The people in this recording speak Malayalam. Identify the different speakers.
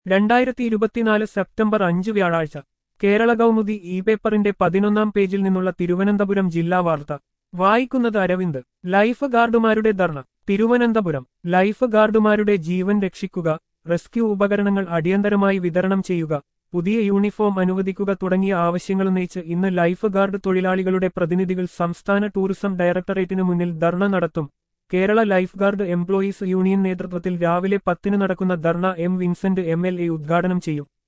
Speaker 1: രണ്ടായിരത്തി ഇരുപത്തിനാല് സെപ്റ്റംബർ അഞ്ച് വ്യാഴാഴ്ച കേരള കൗമുദി ഇ പേപ്പറിന്റെ പതിനൊന്നാം പേജിൽ നിന്നുള്ള തിരുവനന്തപുരം ജില്ലാ വാർത്ത വായിക്കുന്നത് അരവിന്ദ് ലൈഫ് ഗാർഡുമാരുടെ ധർണ തിരുവനന്തപുരം ലൈഫ് ഗാർഡുമാരുടെ ജീവൻ രക്ഷിക്കുക റെസ്ക്യൂ ഉപകരണങ്ങൾ അടിയന്തരമായി വിതരണം ചെയ്യുക പുതിയ യൂണിഫോം അനുവദിക്കുക തുടങ്ങിയ ആവശ്യങ്ങൾ ഉന്നയിച്ച് ഇന്ന് ലൈഫ് ഗാർഡ് തൊഴിലാളികളുടെ പ്രതിനിധികൾ സംസ്ഥാന ടൂറിസം ഡയറക്ടറേറ്റിനു മുന്നിൽ ധർണ നടത്തും Kerala life guard employees union നേതൃത്വത്തിൽ രാവിലെ പത്തിന് നടക്കുന്ന dharna M Vincent M L A ഉദ്ഘാടനം ചെയ്യും